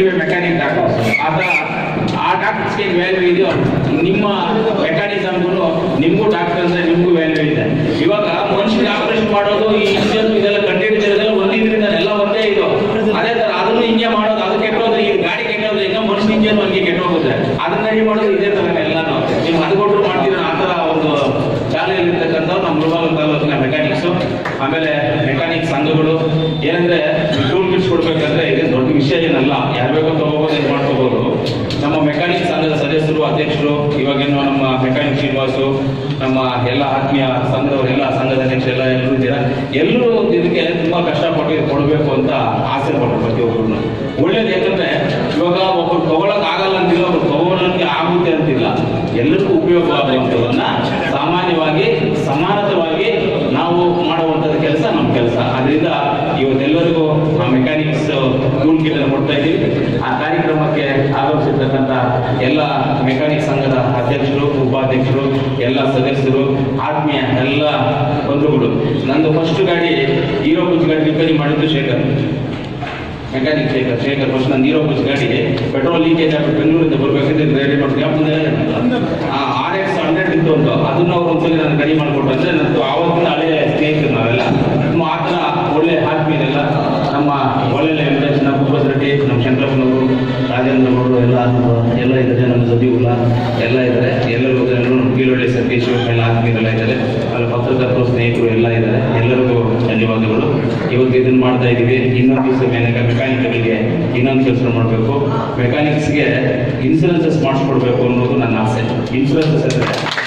ಇವೆ mechanic doctors ಆತ ಆ ಡಾಕ್ಟರ್ಸ್ಗೆ ವ್ಯಾಲ್ಯೂ ಇದೆಯೋ ನಿಮ್ಮ ಮೆಕ್ಯಾನಿಸಮ್ಗೂ ನಿಮಗೂ ಡಾಕ್ಟರ್ ಅಂದ್ರೆ ನಿಮಗೂ ವ್ಯಾಲ್ಯೂ ಇದೆ ಇವಾಗ ಮನುಷ್ಯನಿಗೆ ಆಪರೇಷನ್ ಮಾಡೋದು ಈ ಇಂಜನ್ ಇದೆಲ್ಲ ಕಂಡಿಡಿದಿರೋದೆಲ್ಲ ಒಂದಿದ್ರಿಂದ ಎಲ್ಲ ಒಂದೇ ಇದು ಅದೇ ತರ ಅದನ್ನು ಹಿಂಗೆ ಮಾಡೋದು ಅದು ಕೆಟ್ಟೋದ್ರೆ ಈ ಗಾಡಿ ಕೆಟ್ಟೋದ್ರೆ ಈಗ ಮನುಷ್ಯ ಇಂಜನ್ ಹಂಗೆ ಕೆಟ್ಟೋಗುತ್ತೆ ಅದನ್ನ ರೆಡಿ ಮಾಡೋದು ಇದೇ ತರ ಎಲ್ಲಾನು ನೀವು ಅದು ಕೊಟ್ಟರು ಮಾಡ್ತೀರ ಆ ತರ ಒಂದು ಶಾಲೆಯಲ್ಲಿರ್ತಕ್ಕಂಥವ್ರು ನಮ್ಮ ಮುಳಬಾಗ ತಾಲೂಕಿನ ಮೆಕ್ಯಾನಿಕ್ಸ್ ಆಮೇಲೆ ಮೆಕ್ಯಾನಿಕ್ ಸಂಘಗಳು ಏನಂದ್ರೆ ಟೂಲ್ ಕಿಟ್ಸ್ ಕೊಡ್ಬೇಕಂದ್ರೆ ಇದೇನು ದೊಡ್ಡ ವಿಷಯ ಏನಲ್ಲ ಯಾರು ಬೇಕೋ ತಗೋಬೋದು ಇದು ಮಾಡ್ಕೋಬಹುದು ನಮ್ಮ ಮೆಕ್ಯಾನಿಕ್ ಸಂಘದ ಸದಸ್ಯರು ಅಧ್ಯಕ್ಷರು ಇವಾಗೇನು ನಮ್ಮ ಮೆಕ್ಯಾನಿಕ್ ಶ್ರೀನಿವಾಸು ನಮ್ಮ ಎಲ್ಲ ಆತ್ಮೀಯ ಸಂಘದವರೆಲ್ಲ ಸಂಘದ ಅಧ್ಯಕ್ಷರು ಎಲ್ಲ ಎಲ್ಲರೂ ಇದ್ದೀರಾ ಎಲ್ಲರೂ ಇದಕ್ಕೆ ತುಂಬಾ ಕಷ್ಟಪಟ್ಟು ಇದು ಕೊಡಬೇಕು ಅಂತ ಆಸೆ ಪಡ್ತಾರೆ ಪ್ರತಿಯೊಬ್ಬರು ಒಳ್ಳೇದು ಯಾಕಂದ್ರೆ ಇವಾಗ ಒಬ್ಬರು ತಗೊಳಕ್ ಆಗಲ್ಲ ಅಂತಿಲ್ಲ ಒಬ್ರು ತಗೊಳಕ್ಕೆ ಆಗುತ್ತೆ ಅಂತಿಲ್ಲ ಎಲ್ಲರಿಗೂ ಉಪಯೋಗ ಆಗುವಂಥದ್ದನ್ನ ಸಾಮಾನ್ಯವಾಗಿ ಸಮಾನತವಾಗಿ ನಾವು ಮಾಡುವಂಥದ್ದು ಕೆಲಸ ನಮ್ಮ ಕೆಲಸ ಅದರಿಂದ ಇವತ್ತೆಲ್ಲರಿಗೂ ಆ ಮೆಕ್ಯಾನಿಕ್ಸ್ ಟೂಲ್ ಕಿಟ್ ಅನ್ನು ಕೊಡ್ತಾ ಇದ್ದೀವಿ ಆ ಕಾರ್ಯಕ್ರಮಕ್ಕೆ ಆಗಮಿಸಿರ್ತಕ್ಕಂಥ ಎಲ್ಲ ಮೆಕ್ಯಾನಿಕ್ ಸಂಘದ ಅಧ್ಯಕ್ಷರು ಉಪಾಧ್ಯಕ್ಷರು ಎಲ್ಲ ಸದಸ್ಯರು ಆತ್ಮೀಯ ಎಲ್ಲ ಬಂಧುಗಳು ನಂದು ಫಸ್ಟ್ ಗಾಡಿ ಹೀರೋ ಬುಜ್ ಗಾಡಿ ರಿಪೇರಿ ಮಾಡಿದ್ದು ಶೇಖರ್ ಮೆಕ್ಯಾನಿಕ್ ಶೇಖರ್ ಶೇಖರ್ ಫಸ್ಟ್ ನಾನು ಹೀರೋ ಬಸ್ ಗಾಡಿ ಪೆಟ್ರೋಲ್ ಲೀಕೇಜ್ ಆಗ್ಬಿಟ್ಟು ಬೆಂಗಳೂರಿಂದ ಬರ್ಬೇಕಿದ್ರೆ ರೆಡಿ ಮಾಡ್ತೀವಿ ಆರ್ ಎಕ್ಸ್ ಹಂಡ್ರೆಡ್ ಇತ್ತು ಅಂತ ಅದನ್ನ ಅವ್ರು ಒಂದ್ಸಲಿ ನಾನು ರೆಡಿ ಮಾಡಿಕೊಟ್ಟು ಅಂದ್ರೆ ನಂದು ಆವತ್ತಿನ ಹಳೆ ಸ್ನೇಹಿತರು ನಾವೆಲ್ಲ ನಮ್ಮ ಆ ಥರ ಒಳ್ಳೆ ಆತ್ಮೀಯರೆಲ್ಲ ನಮ್ಮ ಒಳ್ಳೆ ವೆಂಕಟೇಶ್ ನಮ್ಮ ಭೂಪತ್ ರೆಡ್ಡಿ ನಮ್ಮ ಶಂಕರಪ್ಪನವರು ರಾಜೇಂದ್ರ ಗೌಡರು ಎಲ್ಲ ಎಲ್ಲ ಇದ್ದಾರೆ ನಮ್ಮ ಸದಿವುಲ್ಲ ಎಲ್ಲ ಇದ್ದಾರೆ ಎಲ್ಲರೂ ಎಲ್ಲರೂ ನಮ್ಮ ಕೀಳೊಳ್ಳೆ ಸತೀಶ್ ಎಲ್ಲ ಆತ್ಮೀಯರೆಲ್ಲ ಇದ್ದಾರೆ ಅಲ್ಲಿ ಪತ್ರಕರ್ತರು ಸ್ನೇಹಿತರು ಎಲ್ಲ ಇದ್ದಾರೆ ಎಲ್ಲರಿಗೂ ಧನ್ಯವಾದಗಳು ಇವತ್ತು ಇದನ್ನ ಮಾಡ್ತಾ ಇದ್ದೀವಿ ಇನ್ನೊಂದು ದಿವಸ ಮೆಕ್ಯಾನಿಕ್ ಮೆಕ್ಯಾನಿಕ್ಗಳಿಗೆ ಇನ್ನೊಂದು ಕೆಲಸ ಮಾಡಬೇಕು ಮೆಕ್ಯಾನಿಕ್ಸ್ಗೆ ಇನ್ಸೂರೆನ್ಸಸ್ ಮಾಡಿಸ್ಕೊಡ್ಬೇಕು ಅನ್ನೋದು ನನ್ನ ಆಸೆ ಇನ್ಸೂರೆನ್ಸಸ್ ಅಂದ್ರೆ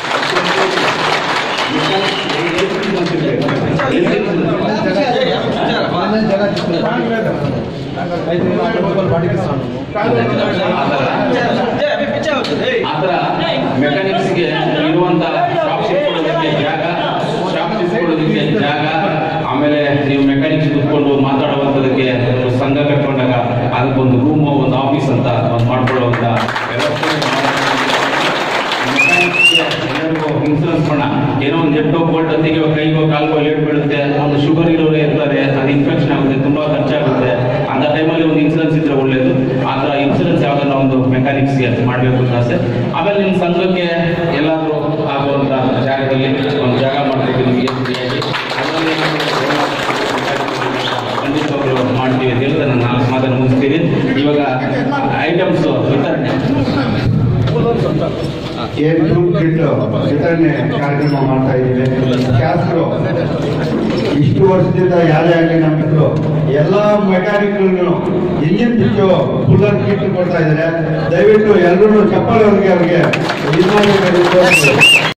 ಆತರ ಮೆಕ್ಯಾನಿಕ್ಸ್ಗೆ ಇರುವಂತ ಶಾಪ್ ಸಿಕ್ಕೊಡೋದಕ್ಕೆ ಜಾಗ ಶಾಪ್ ಸಿಕ್ಕೊಡೋದಕ್ಕೆ ಜಾಗ ಆಮೇಲೆ ನೀವು ಮೆಕ್ಯಾನಿಕ್ಸ್ ಕೂತ್ಕೊಂಡು ಮಾತಾಡುವಂಥದಕ್ಕೆ ಒಂದು ಸಂಘ ಕಟ್ಕೊಂಡಾಗ ಅದಕ್ಕೊಂದು ರೂಮು ಒಂದು ಆಫೀಸ್ ಅಂತ ಒಂದು ಮಾಡ್ಕೊಳ್ಳುವಂತ ವ್ಯವಸ್ಥೆ ಎಲ್ಲರಿಗೂ ಇನ್ಸೂರೆನ್ಸ್ ಮಾಡೋಣ ಏನೋ ಒಂದು ಎಟ್ಟೋ ಬೋಲ್ಟ್ ಹೊತ್ತಿಗೆ ಕೈಗೋ ಕಾಲ್ಗೋ ಲೇಟ್ ಬೀಳುತ್ತೆ ಒಂದು ಶುಗರ್ ಇರೋರು ಇರ್ತಾರೆ ಅದು ಇನ್ಫೆಕ್ಷನ್ ಆಗುತ್ತೆ ತುಂಬಾ ಖರ್ಚಾಗುತ್ತೆ ಅಂತ ಟೈಮಲ್ಲಿ ಒಂದು ಇನ್ಸೂರೆನ್ಸ್ ಇದ್ರೆ ಒಳ್ಳೇದು ಆ ಥರ ಇನ್ಸೂರೆನ್ಸ್ ಯಾವ್ದನ್ನ ಒಂದು ಮೆಕ್ಯಾನಿಕ್ಸ್ಗೆ ಮಾಡಬೇಕು ಅಂತ ಆಸೆ ಆಮೇಲೆ ನಿಮ್ಮ ಸಂಘಕ್ಕೆ ಎಲ್ಲಾದ್ರೂ ಆಗುವಂತ ಜಾಗದಲ್ಲಿ ಒಂದು ಜಾಗ ಮಾಡ್ತೀವಿ ನಿಮಗೆ ಫ್ರೀಯಾಗಿ. ಅದರಲ್ಲಿ ಖಂಡಿತವಾಗ್ಲೂ ಮಾಡ್ತೀವಿ ಅಂತ ಹೇಳ್ತಾ ನನ್ನ ನಾಲ್ಕು ಮಾತನ್ನು ಮುಗಿಸ್ತೀವಿ ಇವಾಗ ಐಟಮ್ಸ್ ವಿತರಣೆ ಏನ್ ಟೂಲ್ ಕಿಟ್ ವಿತರಣೆ ಕಾರ್ಯಕ್ರಮ ಮಾಡ್ತಾ ಇದ್ದೀವಿ ಶಾಸಕರು ಇಷ್ಟು ವರ್ಷದಿಂದ ಯಾರೇ ಆಗಲಿ ನಮ್ಮಿದ್ರು ಎಲ್ಲ ಮೆಕ್ಯಾನಿಕ್ಗಳನ್ನು ಇಂಜಿನ್ ಪಿಚ್ಚು ಕೂಲರ್ ಕಿಟ್ ಕೊಡ್ತಾ ಇದ್ದಾರೆ ದಯವಿಟ್ಟು ಎಲ್ಲರೂ ಚಪ್ಪಾಳೆ ಅವ್ರಿಗೆ ಅವ್ರಿಗೆ ಇದು ಮಾಡಬೇಕಾಗಿತ್ತು